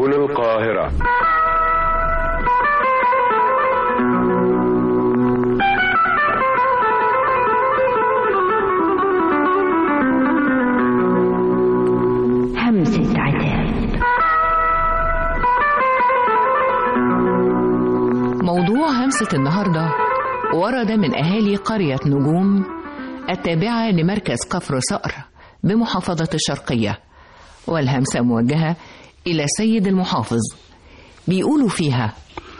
سبل القاهرة همسة عتاب موضوع همسة النهاردة ورد من أهالي قرية نجوم التابعة لمركز كفر صقر بمحافظة الشرقية والهمسة موجهة إلى سيد المحافظ بيقولوا فيها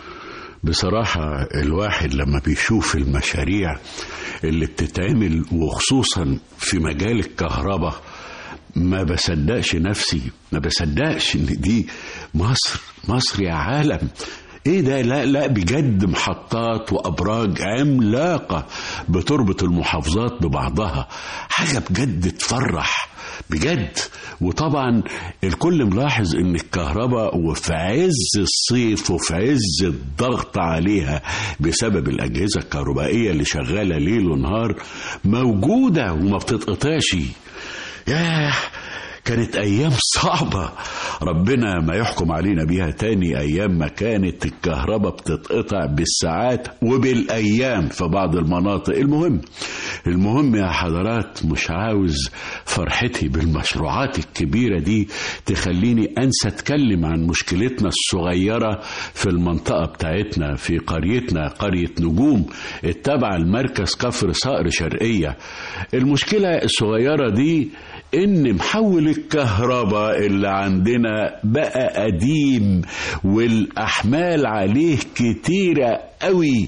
بصراحة الواحد لما بيشوف المشاريع اللي بتتعمل وخصوصا في مجال الكهرباء ما بصدقش نفسي ما بصدقش ان دي مصر مصر يا عالم ايه ده لا لا بجد محطات وابراج عملاقه بتربط المحافظات ببعضها حاجه بجد تفرح بجد وطبعا الكل ملاحظ ان الكهرباء وفي عز الصيف وفي عز الضغط عليها بسبب الاجهزه الكهربائيه اللي شغاله ليل ونهار موجوده وما بتتقطعش ياه كانت أيام صعبة ربنا ما يحكم علينا بيها تاني أيام ما كانت الكهرباء بتتقطع بالساعات وبالأيام في بعض المناطق المهم المهم يا حضرات مش عاوز فرحتي بالمشروعات الكبيرة دي تخليني أنسى أتكلم عن مشكلتنا الصغيرة في المنطقة بتاعتنا في قريتنا قرية نجوم التابعة لمركز كفر صقر شرقية المشكلة الصغيرة دي ان محول الكهرباء اللي عندنا بقى قديم والاحمال عليه كتيرة قوي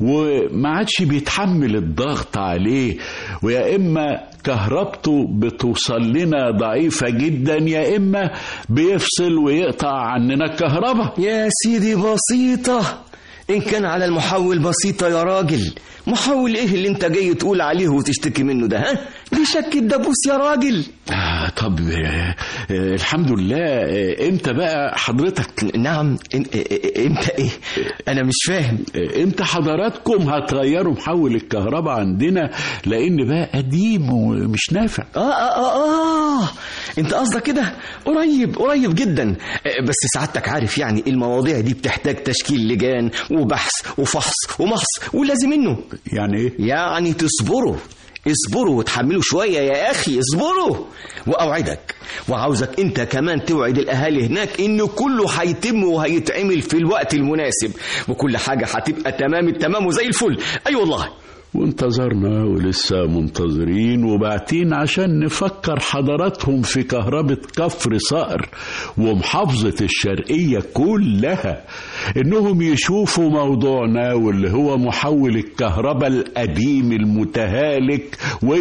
وما عادش بيتحمل الضغط عليه ويا اما كهربته بتوصل لنا ضعيفة جدا يا اما بيفصل ويقطع عننا الكهرباء يا سيدي بسيطة إن كان على المحول بسيطة يا راجل محول إيه اللي أنت جاي تقول عليه وتشتكي منه ده ها؟ دي شك الدبوس يا راجل آه طب آه آه الحمد لله آه امتى بقى حضرتك نعم إن- إيه- امتى ايه انا مش فاهم آه، امتى حضراتكم هتغيروا محول الكهرباء عندنا لان بقى قديم ومش نافع آه, آه, آه, اه انت قصدك كده قريب قريب جدا آه، بس سعادتك عارف يعني المواضيع دي بتحتاج تشكيل لجان وبحث وفحص ومحص ولازم منه يعني ايه يعني تصبروا اصبروا وتحملوا شوية يا أخي اصبروا وأوعدك وعاوزك أنت كمان توعد الأهالي هناك إن كله هيتم وهيتعمل في الوقت المناسب وكل حاجة هتبقى تمام التمام وزي الفل أي أيوة والله وانتظرنا ولسه منتظرين وبعتين عشان نفكر حضراتهم في كهربة كفر صقر ومحافظة الشرقية كلها انهم يشوفوا موضوعنا واللي هو محول الكهرباء القديم المتهالك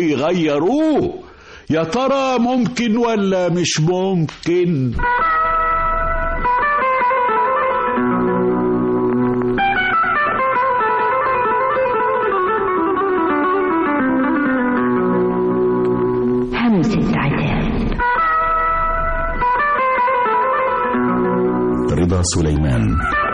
ويغيروه يا ترى ممكن ولا مش ممكن همسة عتاب رضا سليمان